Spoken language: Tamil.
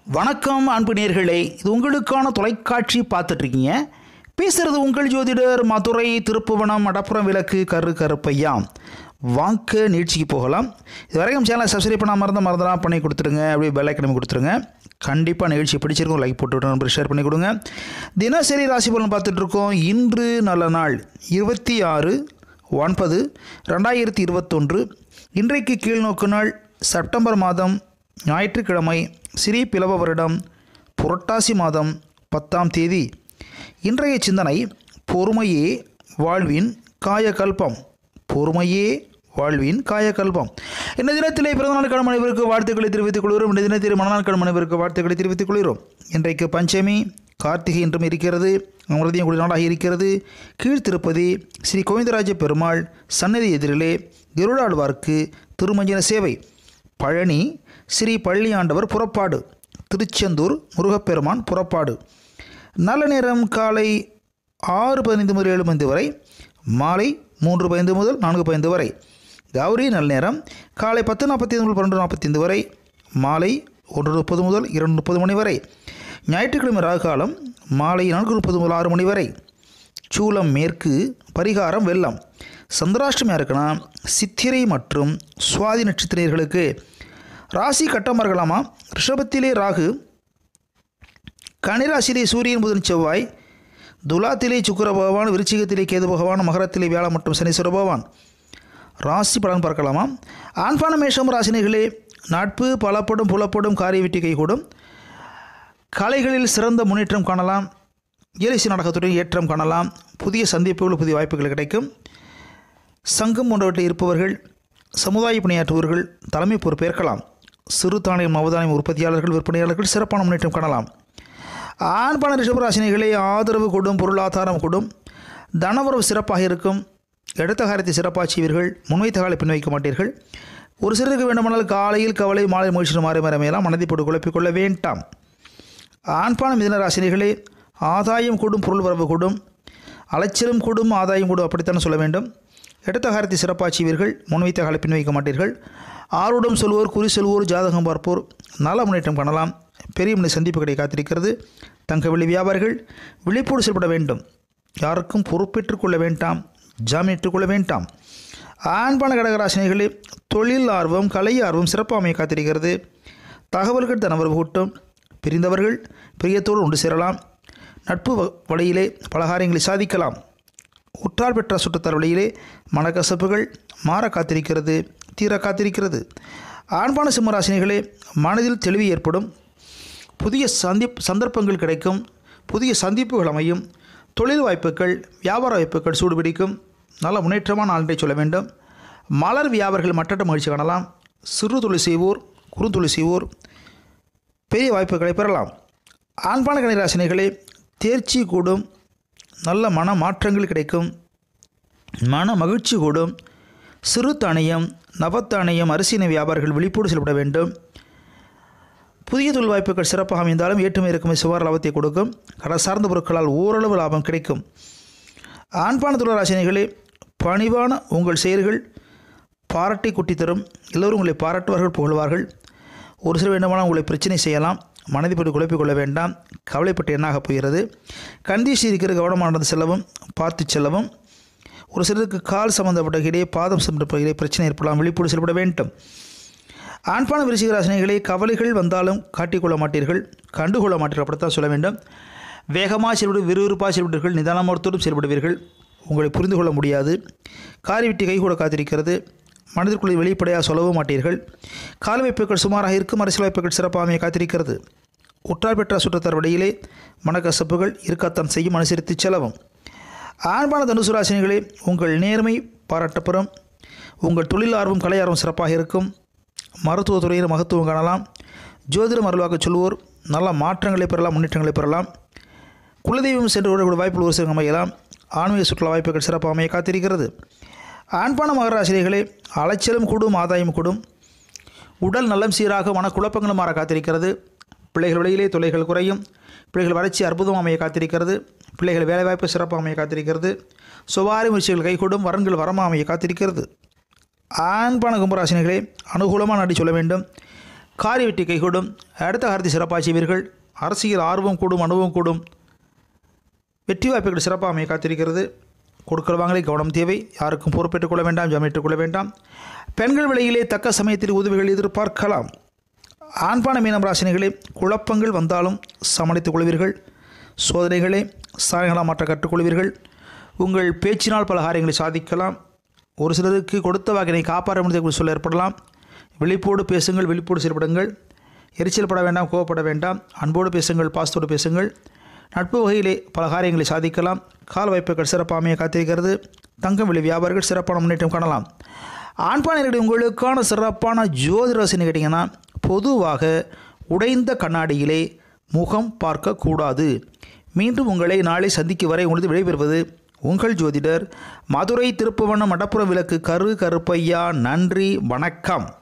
வணக்கம் அன்பு நேர்களே இது உங்களுக்கான தொலைக்காட்சி பார்த்துட்ருக்கீங்க பேசுகிறது உங்கள் ஜோதிடர் மதுரை திருப்புவனம் மடப்புறம் விளக்கு கரு கருப்பையா வாங்க நிகழ்ச்சிக்கு போகலாம் இது வரைக்கும் சேனலை சப்ஸ்கிரைப் பண்ணாமல் இருந்தால் மறந்துடாம பண்ணி கொடுத்துருங்க அப்படியே பெல் ஐக்கனும் கொடுத்துருங்க கண்டிப்பாக நிகழ்ச்சி பிடிச்சிருக்கும் லைக் போட்டு விட்டு நம்பர் ஷேர் பண்ணி கொடுங்க தினசரி ராசி பலன் பார்த்துட்ருக்கோம் இன்று நல்ல நாள் இருபத்தி ஆறு ஒன்பது ரெண்டாயிரத்தி இருபத்தொன்று இன்றைக்கு கீழ்நோக்கு நாள் செப்டம்பர் மாதம் ஞாயிற்றுக்கிழமை ஸ்ரீ பிளவ வருடம் புரட்டாசி மாதம் பத்தாம் தேதி இன்றைய சிந்தனை பொறுமையே வாழ்வின் காயகல்பம் பொறுமையே வாழ்வின் காயகல்பம் இந்த தினத்திலே பிறந்தநாள் கடமை அனைவருக்கு வாழ்த்துக்களை தெரிவித்துக் கொள்கிறோம் இந்த தினத்தில் மனநாள் கடமை அனைவருக்கு வாழ்த்துக்களை தெரிவித்துக் கொள்கிறோம் இன்றைக்கு பஞ்சமி கார்த்திகை என்றும் இருக்கிறது அமிர்தியம் கூடிய நாளாக இருக்கிறது கீழ்த்திருப்பதி ஸ்ரீ கோவிந்தராஜ பெருமாள் சன்னதி எதிரிலே கருடாழ்வார்க்கு திருமஞ்சன சேவை பழனி ஸ்ரீ பள்ளியாண்டவர் புறப்பாடு திருச்செந்தூர் முருகப்பெருமான் புறப்பாடு நல்ல நேரம் காலை ஆறு பதினைந்து முதல் ஏழு பதினைந்து வரை மாலை மூன்று பதினைந்து முதல் நான்கு பதினைந்து வரை கௌரி நல்ல நேரம் காலை பத்து நாற்பத்தி ஐந்து முதல் பன்னெண்டு நாற்பத்தைந்து வரை மாலை ஒன்று முப்பது முதல் இரண்டு முப்பது மணி வரை ஞாயிற்றுக்கிழமை ராகு காலம் மாலை நான்கு முப்பது முதல் ஆறு மணி வரை சூலம் மேற்கு பரிகாரம் வெள்ளம் சந்திராஷ்டமியாக இருக்குன்னா சித்திரை மற்றும் சுவாதி நட்சத்திரர்களுக்கு ராசி கட்டமாக இருக்கலாமா ரிஷபத்திலே ராகு கனிராசியிலே சூரியன் புதன் செவ்வாய் துலாத்திலே சுக்கிர பகவான் விருச்சிகத்திலே கேது பகவான் மகரத்திலே வியாழ மற்றும் சனீஸ்வர பகவான் ராசி பலன் பார்க்கலாமா ஆண்பான மேஷம் ராசினிகளே நட்பு பலப்படும் புலப்படும் காரிய வெற்றி கைகூடும் கலைகளில் சிறந்த முன்னேற்றம் காணலாம் இயலிசை நாடகத்துடன் ஏற்றம் காணலாம் புதிய சந்திப்புகள் புதிய வாய்ப்புகள் கிடைக்கும் சங்கம் போன்றவற்றில் இருப்பவர்கள் சமுதாய பணியாற்றுபவர்கள் தலைமை பொறுப்பேற்கலாம் சிறு தானியம் நவதானியம் உற்பத்தியாளர்கள் விற்பனையாளர்கள் சிறப்பான முன்னேற்றம் காணலாம் ஆண்பான ரிஷபராசினிகளே ஆதரவு கொடும் பொருளாதாரம் கொடும் தனவரவு சிறப்பாக இருக்கும் எடுத்த காரியத்தை சிறப்பாக செய்வீர்கள் முன்வைத்த காலை பின்வைக்க மாட்டீர்கள் ஒரு சிலருக்கு வேண்டுமானால் காலையில் கவலை மாலை முயற்சி மாறி மரமையெல்லாம் மனதை போட்டு குழப்பிக்கொள்ள வேண்டாம் ஆண்பான மிதன ராசினிகளே ஆதாயம் கூடும் பொருள் வரவு கூடும் அலைச்சலும் கூடும் ஆதாயம் கூடும் அப்படித்தான் சொல்ல வேண்டும் எடுத்த காரியத்தை சிறப்பாக செய்வீர்கள் முன்வைத்த காலை பின் வைக்க மாட்டீர்கள் ஆரோடும் சொல்வோர் குறி சொல்வோர் ஜாதகம் பார்ப்போர் நல்ல முன்னேற்றம் காணலாம் பெரிய மணி சந்திப்பு கடை காத்திருக்கிறது தங்க வெளி வியாபாரிகள் விழிப்போடு செயல்பட வேண்டும் யாருக்கும் பொறுப்பேற்றுக் கொள்ள வேண்டாம் ஜாமீன் கொள்ள வேண்டாம் ஆண்பான கடகராசினிகளே தொழில் ஆர்வம் கலை ஆர்வம் சிறப்பாக அமைய காத்திருக்கிறது தகவல்கள் தனவரவு கூட்டும் பிரிந்தவர்கள் பிரியத்தோடு ஒன்று சேரலாம் நட்பு வ- வழியிலே பல காரியங்களை சாதிக்கலாம் உற்றார் பெற்ற சுற்றத்தார் வழியிலே மனக்கசப்புகள் மாற காத்திருக்கிறது தீர காத்திருக்கிறது ஆண்பான சிம்மராசினிகளே மனதில் தெளிவு ஏற்படும் புதிய சந்தி சந்தர்ப்பங்கள் கிடைக்கும் புதிய சந்திப்புகள் அமையும் தொழில் வாய்ப்புகள் வியாபார வாய்ப்புகள் சூடுபிடிக்கும் நல்ல முன்னேற்றமான ஆண்டை சொல்ல வேண்டும் மலர் வியாபாரிகள் மற்றட்ட மகிழ்ச்சி காணலாம் சிறு தொழில் செய்வோர் குறுந்தொழில் செய்வோர் பெரிய வாய்ப்புகளை பெறலாம் ஆண்பான கணிராசினிகளே தேர்ச்சி கூடும் நல்ல மன மாற்றங்கள் கிடைக்கும் மன மகிழ்ச்சி கூடும் சிறு தானியம் நவத்தானியம் அரிசின வியாபாரிகள் விழிப்போடு செயல்பட வேண்டும் புதிய தொழில் வாய்ப்புகள் சிறப்பாக அமைந்தாலும் ஏற்றுமை இறக்குமை சுமார் லாபத்தை கொடுக்கும் கடை சார்ந்த பொருட்களால் ஓரளவு லாபம் கிடைக்கும் ஆண்பான தொழிலாசினிகளே பணிவான உங்கள் செயல்கள் பாராட்டி குட்டி தரும் எல்லோரும் உங்களை பாராட்டுவார்கள் புகழ்வார்கள் ஒரு சில வேண்டுமானால் உங்களை பிரச்சனை செய்யலாம் மனதை போட்டு குழப்பிக் கொள்ள வேண்டாம் கவலைப்பட்டு என்னாக போகிறது கந்தீசி இருக்கிற கவனமானது செல்லவும் பார்த்து செல்லவும் ஒரு சிலருக்கு கால் சம்பந்தப்பட்ட இடையே பாதம் சம்பந்தப்பட்ட இடையே பிரச்சனை ஏற்படலாம் விழிப்போடு செயல்பட வேண்டும் ஆண்பான விருச்சிகராசினிகளை கவலைகள் வந்தாலும் காட்டிக்கொள்ள மாட்டீர்கள் கண்டுகொள்ள மாட்டீர்கள் அப்படித்தான் சொல்ல வேண்டும் வேகமாக செயல்படு விறுவிறுப்பாக செயல்படுவீர்கள் நிதானமோர்த்தோடும் செயல்படுவீர்கள் உங்களை புரிந்து கொள்ள முடியாது காரி விட்டு கைகூட காத்திருக்கிறது மனதிற்குள்ளே வெளிப்படையாக சொல்லவும் மாட்டீர்கள் கால வாய்ப்புகள் சுமாராக இருக்கும் அரசியல் வாய்ப்புகள் சிறப்பாக அமைய காத்திருக்கிறது உற்றார் பெற்ற சுற்றத்தார் வழியிலே மனக்கசப்புகள் இருக்கத்தான் செய்யும் அனுசரித்து செலவும் ஆண்பான தனுசு ராசினிகளே உங்கள் நேர்மை பாராட்டப்பெறும் உங்கள் தொழில் ஆர்வம் கலை ஆர்வம் சிறப்பாக இருக்கும் மருத்துவத் துறையில் மகத்துவம் காணலாம் ஜோதிடம் அருள்வாக்க சொல்வோர் நல்ல மாற்றங்களை பெறலாம் முன்னேற்றங்களை பெறலாம் குலதெய்வம் சென்று வரக்கூடிய வாய்ப்புகள் ஒரு சில அமையலாம் ஆன்மீக சுற்றுலா வாய்ப்புகள் சிறப்பாக அமைய காத்திருக்கிறது ஆண்பான மகராசிரியர்களே அலைச்சலும் கூடும் ஆதாயம் கூடும் உடல் நலம் சீராக மனக்குழப்பங்களும் மாற காத்திருக்கிறது பிள்ளைகள் வழியிலே தொலைகள் குறையும் பிள்ளைகள் வளர்ச்சி அற்புதம் அமைய காத்திருக்கிறது பிள்ளைகள் வேலைவாய்ப்பு சிறப்பாக அமைய காத்திருக்கிறது சுவாரி முயற்சிகள் கைகூடும் வரன்கள் வரமாக அமைய காத்திருக்கிறது ஆண்பான கும்பராசினிகளே அனுகூலமாக நாடி சொல்ல வேண்டும் காரிய வெற்றி கைகூடும் அடுத்த காரத்தை சிறப்பாக செய்வீர்கள் அரசியல் ஆர்வம் கூடும் அனுபவம் கூடும் வெற்றி வாய்ப்புகள் சிறப்பாக அமைய காத்திருக்கிறது கொடுக்கல் வாங்கலை கவனம் தேவை யாருக்கும் பொறுப்பேற்றுக் கொள்ள வேண்டாம் ஜாமீட்டுக் கொள்ள வேண்டாம் பெண்கள் விலையிலே தக்க சமயத்தில் உதவிகள் எதிர்பார்க்கலாம் ஆண்பான மீனம் ராசினிகளே குழப்பங்கள் வந்தாலும் சமாளித்துக் கொள்வீர்கள் சோதனைகளே சாதனைகளாக மாற்ற கற்றுக்கொள்வீர்கள் உங்கள் பேச்சினால் பல காரியங்களை சாதிக்கலாம் ஒரு சிலருக்கு கொடுத்த வாக்கினை காப்பாற்ற முடிந்த சொல்ல ஏற்படலாம் விழிப்போடு பேசுங்கள் விழிப்போடு செயல்படுங்கள் எரிச்சல் பட வேண்டாம் கோவப்பட வேண்டாம் அன்போடு பேசுங்கள் பாசத்தோடு பேசுங்கள் நட்பு வகையிலே பல காரியங்களை சாதிக்கலாம் கால் வாய்ப்புகள் சிறப்பாக அமைய காத்திருக்கிறது தங்கம் விலை வியாபாரிகள் சிறப்பான முன்னேற்றம் காணலாம் ஆண்பானர்களை உங்களுக்கான சிறப்பான ஜோதி ராசின்னு கேட்டிங்கன்னா பொதுவாக உடைந்த கண்ணாடியிலே முகம் பார்க்கக்கூடாது மீண்டும் உங்களை நாளை சந்திக்கும் வரை உங்களது விடைபெறுவது உங்கள் ஜோதிடர் மதுரை திருப்புவனம் மடப்புறம் விளக்கு கரு கருப்பையா நன்றி வணக்கம்